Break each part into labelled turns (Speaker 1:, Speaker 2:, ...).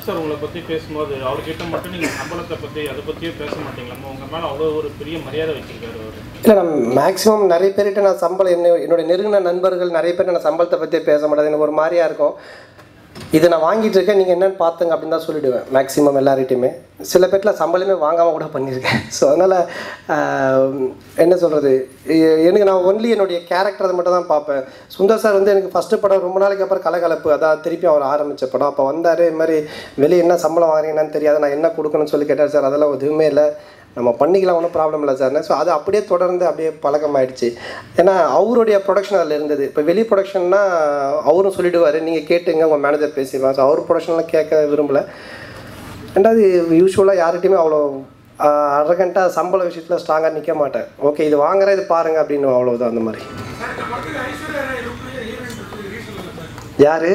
Speaker 1: sir உங்களை பற்றி பேசும்போது அவர்கிட்ட மட்டும் நீங்கள் சம்பளத்தை பற்றி அதை பற்றியே பேச மாட்டீங்களா உங்கள் மேலே அவ்வளோ ஒரு பெரிய மரியாதை வச்சிருக்காரு அவர்
Speaker 2: இல்லை நான் மேக்ஸிமம் நிறைய பேர்கிட்ட நான் சம்பளம் என்ன என்னுடைய நெருங்கின நண்பர்கள் நிறைய பேர் நான் சம்பளத்தை பற்றி பேச மாட்டேன் எனக்கு ஒரு மாதிரியா இருக்கும் இதை நான் வாங்கிட்டு இருக்கேன் நீங்கள் என்னென்னு பார்த்துங்க அப்படின்னு தான் சொல்லிவிடுவேன் மேக்ஸிமம் எல்லார்கிட்டையுமே சில பேர்ட்டில் சம்பளமே வாங்காமல் கூட பண்ணியிருக்கேன் ஸோ அதனால் என்ன சொல்கிறது எனக்கு நான் ஒன்லி என்னுடைய கேரக்டரை மட்டும் தான் பார்ப்பேன் சுந்தர் சார் வந்து எனக்கு ஃபஸ்ட்டு படம் ரொம்ப நாளைக்கு அப்புறம் கலகலப்பு அதான் திருப்பி அவர் ஆரம்பித்த படம் அப்போ வந்தார் இது மாதிரி வெளியே என்ன சம்பளம் வாங்குறீங்கன்னு தெரியாது நான் என்ன கொடுக்கணும்னு சொல்லி கேட்டார் சார் அதெல்லாம் எதுவுமே இல்லை நம்ம பண்ணிக்கலாம் ஒன்றும் ப்ராப்ளம் இல்லை சார் ஸோ அது அப்படியே தொடர்ந்து அப்படியே பழக்கமாயிடுச்சு ஏன்னா அவருடைய ப்ரொடக்ஷன் அதில் இருந்தது இப்போ வெளி ப்ரொடக்ஷன்னா அவரும் சொல்லிடுவார் நீங்கள் கேட்டுங்க உங்கள் மேனேஜர் பேசிடுவாங்க ஸோ அவர் ப்ரொடக்ஷன்லாம் கேட்க விரும்பல ரெண்டாவது யூஸ்வலாக யார்கிட்டையுமே அவ்வளோ அரகண்ட்டாக சம்பள விஷயத்தில் ஸ்ட்ராங்காக நிற்க மாட்டேன் ஓகே இது வாங்குற இது பாருங்க அப்படின்னு அவ்வளோதான் அந்த மாதிரி யாரு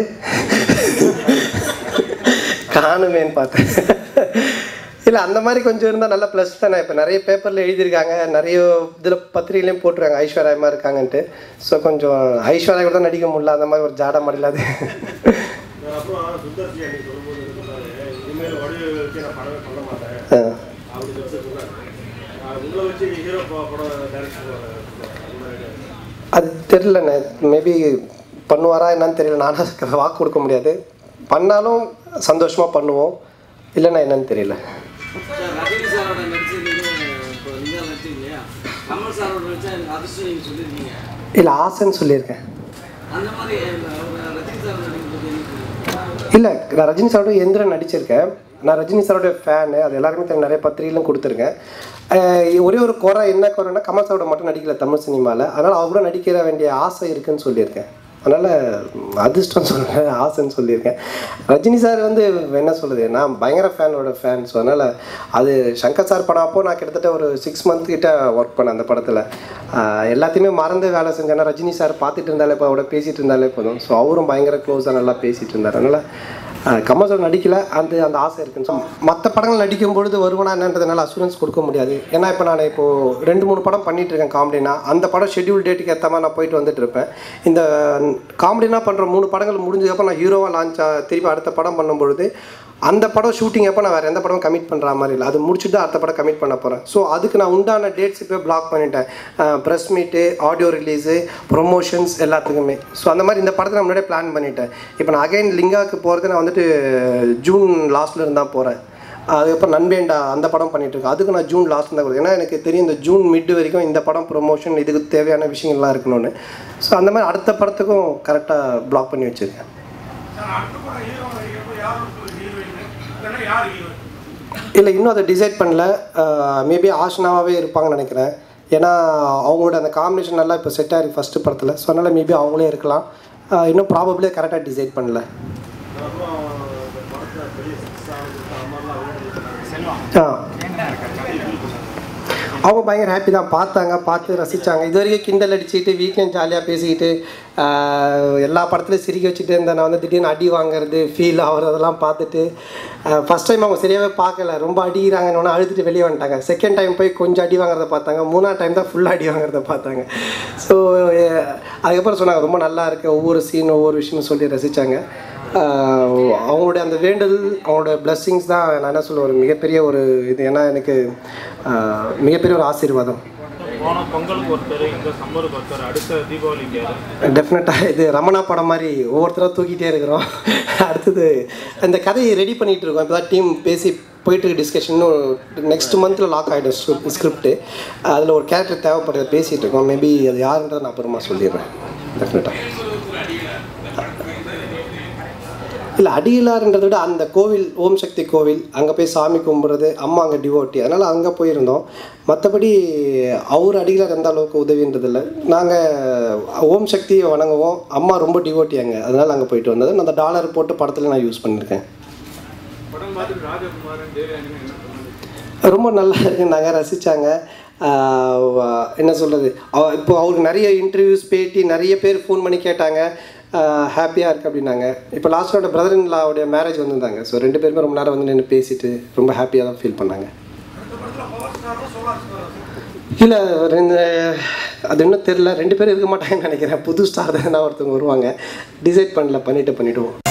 Speaker 2: காணுமேன்னு பார்த்தேன் இல்லை அந்த மாதிரி கொஞ்சம் இருந்தால் நல்ல ப்ளஸ் தானே இப்போ நிறைய பேப்பரில் எழுதியிருக்காங்க நிறைய இதில் பத்திரிகையிலையும் போட்டிருக்காங்க ஐஸ்வர்யாமா இருக்காங்கன்ட்டு ஸோ கொஞ்சம் ஐஸ்வர்யா கூட தான் நடிக்க முடியல அந்த மாதிரி ஒரு ஜாட மாடலாது
Speaker 3: அப்புறம் சுந்தர் ஜி அன்னைக்கு சொல்லும்போது என்ன சொன்னாரு இனிமேல் வடிவை வச்சு நான் படமே பண்ண மாட்டேன் அப்படி சொல்லி சொன்னாரு ஆஹ் உங்களை வச்சு ஹீரோ படம் டைரக்ட் பண்ணுவாங்க
Speaker 2: அது தெரிலண்ணே மேபி பண்ணுவாரா என்னன்னு தெரியல நானும் அதுக்கு வாக்கு கொடுக்க முடியாது பண்ணாலும் சந்தோஷமாக பண்ணுவோம் இல்லைன்னா என்னன்னு தெரியல
Speaker 4: சார் ரஜினி சாரோட நடிச்சிருக்கீங்க இப்போ நீங்க நடிச்சீங்க இல்லையா கமல் சாரோட நடிச்சா எனக்கு அதிர்ஷ்டம் நீங்கள் சொல்லியிருக்கீங்க
Speaker 2: இல்லை ஆசைன்னு சொல்லியிருக்கேன்
Speaker 4: அந்த மாதிரி அவர் ரஜினி சார் நடிக்கிறது எனக்கு
Speaker 2: இல்லை நான் ரஜினி சாரோட எந்திரன் நடிச்சிருக்கேன் நான் ரஜினி சாரோட ஃபேனு அது எல்லாருக்குமே தெரியும் நிறைய பத்திரிகையிலும் கொடுத்துருக்கேன் அஹ் ஒரே ஒரு குறை என்ன குறைன்னா கமல் சாரோட மட்டும் நடிக்கல தமிழ் சினிமாவில் அதனால் அவர் கூட நடிக்கிற வேண்டிய ஆசை இருக்குன்னு சொல்லியிருக்கேன் அதனால் அதிர்ஷ்டம் சொல்கிறேன் ஆசைன்னு சொல்லியிருக்கேன் ரஜினி சார் வந்து என்ன சொல்லுது நான் பயங்கர ஃபேனோட ஃபேன் ஸோ அதனால் அது சங்கர் சார் படம் அப்போ நான் கிட்டத்தட்ட ஒரு சிக்ஸ் மந்த் கிட்ட ஒர்க் பண்ணேன் அந்த படத்தில் எல்லாத்தையுமே மறந்து வேலை செஞ்சேன்னா ரஜினி சார் பார்த்துட்டு இருந்தாலே இப்போ அவரோட பேசிகிட்டு இருந்தாலே போதும் ஸோ அவரும் பயங்கர க்ளோஸாக நல்லா பேசிகிட்டு இருந்தார் அதனால் கமல் சார் நடிக்கல அந்த அந்த ஆசை இருக்குன்னு ஸோ மற்ற படங்கள் நடிக்கும் பொழுது வருவனா என்னன்றதுனால அசூரன்ஸ் கொடுக்க முடியாது ஏன்னா இப்போ நான் இப்போது ரெண்டு மூணு படம் பண்ணிட்டு இருக்கேன் காமெடினா அந்த படம் ஷெட்யூல் டேட்டுக்கு ஏற்ற மாதிரி நான் போயிட்டு வந்துட்டு இருப்பேன் இந்த காமெடினா பண்ணுற மூணு படங்கள் முடிஞ்சதுக்கப்புறம் நான் ஹீரோவாக லான்ச் திருப்பி அடுத்த படம் பண்ணும்பொழுது அந்த படம் ஷூட்டிங் அப்போ நான் வேறு எந்த படமும் கமிட் பண்ணுற மாதிரி இல்லை அது முடிச்சுட்டு அடுத்த படம் கமிட் பண்ண போகிறேன் ஸோ அதுக்கு நான் உண்டான டேட்ஸ் இப்போ பிளாக் பண்ணிட்டேன் press meet audio release promotions எல்லாத்துக்குமே ஸோ அந்த மாதிரி இந்த படத்தை நான் முன்னாடியே பிளான் பண்ணிட்டேன் இப்போ நான் அகைன் லிங்காவுக்கு போகிறது நான் வந்துட்டு ஜூன் லாஸ்ட்ல இருந்தால் போகிறேன் அதுக்கப்புறம் நண்பேண்டா அந்த படம் பண்ணிட்டு இருக்கேன் அதுக்கு நான் ஜூன் லாஸ்ட் தான் கொடுத்தேன் ஏன்னா எனக்கு தெரியும் இந்த ஜூன் மிட் வரைக்கும் இந்த படம் ப்ரொமோஷன் இதுக்கு தேவையான விஷயங்கள்லாம் இருக்கணும்னு ஸோ அந்த மாதிரி அடுத்த படத்துக்கும் கரெக்டாக பிளாக் பண்ணி வச்சுருக்கேன் இல்லை இன்னும் அதை டிசைட் பண்ணல மேபி ஆஷ்னாவாகவே இருப்பாங்கன்னு நினைக்கிறேன் ஏன்னா அவங்களோட அந்த காம்பினேஷன் நல்லா இப்போ செட் ஆயிருக்கு ஃபஸ்ட்டு படத்தில் ஸோ அதனால் மேபி அவங்களே இருக்கலாம் ஆஹ் இன்னும் ப்ராபப்ளே கரெக்டாக டிசைட் பண்ணல
Speaker 3: அப்புறம் இந்த படத்துல பெரிய சக்ஸஸ் ஆகுது அம்மாலாம்
Speaker 2: ஆ அவங்க பயங்கர ஹாப்பி தான் பார்த்தாங்க பார்த்து ரசித்தாங்க இது வரைக்கும் கிண்டல் அடிச்சுட்டு வீக்கெண்ட் ஜாலியாக பேசிக்கிட்டு ஆஹ், எல்லா படத்துலையும் சிரிக்க வச்சுட்டு இருந்தேன் நான் வந்து திடீர்னு அடி வாங்குறது ஃபீல் ஆகுறது அதெல்லாம் பார்த்துட்டு ஃபஸ்ட் டைம் அவங்க சரியாகவே பார்க்கல ரொம்ப அடிக்கிறாங்கன்னு அழுதுட்டு வெளியே வந்துட்டாங்க செகண்ட் டைம் போய் கொஞ்சம் அடி வாங்குறத பார்த்தாங்க மூணாவது டைம் தான் ஃபுல்லாக அடி வாங்குறத பார்த்தாங்க ஸோ அதுக்கப்புறம் சொன்னாங்க ரொம்ப நல்லா இருக்கு ஒவ்வொரு சீன் ஒவ்வொரு விஷயமும் சொல்லி ரசித்தாங்க ஆஹ் அவங்களுடைய அந்த வேண்டுதல் அவங்களோட blessings தான் நான் என்ன சொல்ல ஒரு மிகப்பெரிய ஒரு இது ஏன்னா எனக்கு ஆஹ் மிகப்பெரிய ஒரு ஆசீர்வாதம்
Speaker 1: போன பொங்கலுக்கு ஒருத்தர் இந்த சம்மருக்கு ஒருத்தர் அடுத்த தீபாவளிக்கு யாரு
Speaker 2: டெஃபினட்டாக இது ரமணா படம் மாதிரி ஒவ்வொருத்தராக தூக்கிட்டே இருக்கிறோம் அடுத்தது இந்த கதையை ரெடி பண்ணிகிட்டு இருக்கோம் இப்போ தான் டீம் பேசி போயிட்டு இருக்கு டிஸ்கஷன் நெக்ஸ்ட் மந்தில் லாக் ஆகிடும் ஸ்கிரிப்ட் அதில் ஒரு கேரக்டர் தேவைப்படுறத பேசிகிட்டு இருக்கோம் மேபி அது யாருன்றதை நான் அப்புறமா சொல்லிடுறேன் டெஃபினட்டாக இல்லை அடியிலார்ன்றதை விட அந்த கோவில் ஓம் சக்தி கோவில் அங்கே போய் சாமி கும்பிட்றது அம்மா அங்கே டிவோட்டி அதனால் அங்கே போயிருந்தோம் மற்றபடி அவர் அடிகளார் எந்த அளவுக்கு உதவின்றதில்ல நாங்கள் ஓம் சக்தியை வணங்குவோம் அம்மா ரொம்ப டிவோட்டி அங்கே அதனால் அங்கே போயிட்டு வந்தது நான் அந்த டாலர் போட்டு படத்தில் நான் யூஸ் பண்ணியிருக்கேன்
Speaker 1: படம் பார்த்துட்டு ராஜகுமாரன் தேவயானி என்ன சொன்னாங்க
Speaker 2: ரொம்ப நல்லா இருக்குன்னாங்க ரசித்தாங்க என்ன சொல்கிறது இப்போ அவருக்கு நிறைய இன்டர்வியூஸ் பேட்டி நிறைய பேர் ஃபோன் பண்ணி கேட்டாங்க ஹாப்பியாக இருக்குது அப்படின்னாங்க இப்போ லாஸ்ட்டோட பிரதர் இன் லாவுடைய மேரேஜ் வந்திருந்தாங்க ஸோ ரெண்டு பேருமே ரொம்ப நேரம் வந்து நின்று பேசிட்டு ரொம்ப ஹாப்பியாக தான் ஃபீல் பண்ணாங்க இல்லை ரெண்டு அது இன்னும் தெரில ரெண்டு பேரும் இருக்க மாட்டாங்கன்னு நினைக்கிறேன் புது ஸ்டார் தான் ஒருத்தவங்க வருவாங்க டிசைட் பண்ணல பண்ணிட்டு பண்ணிவிடுவோம்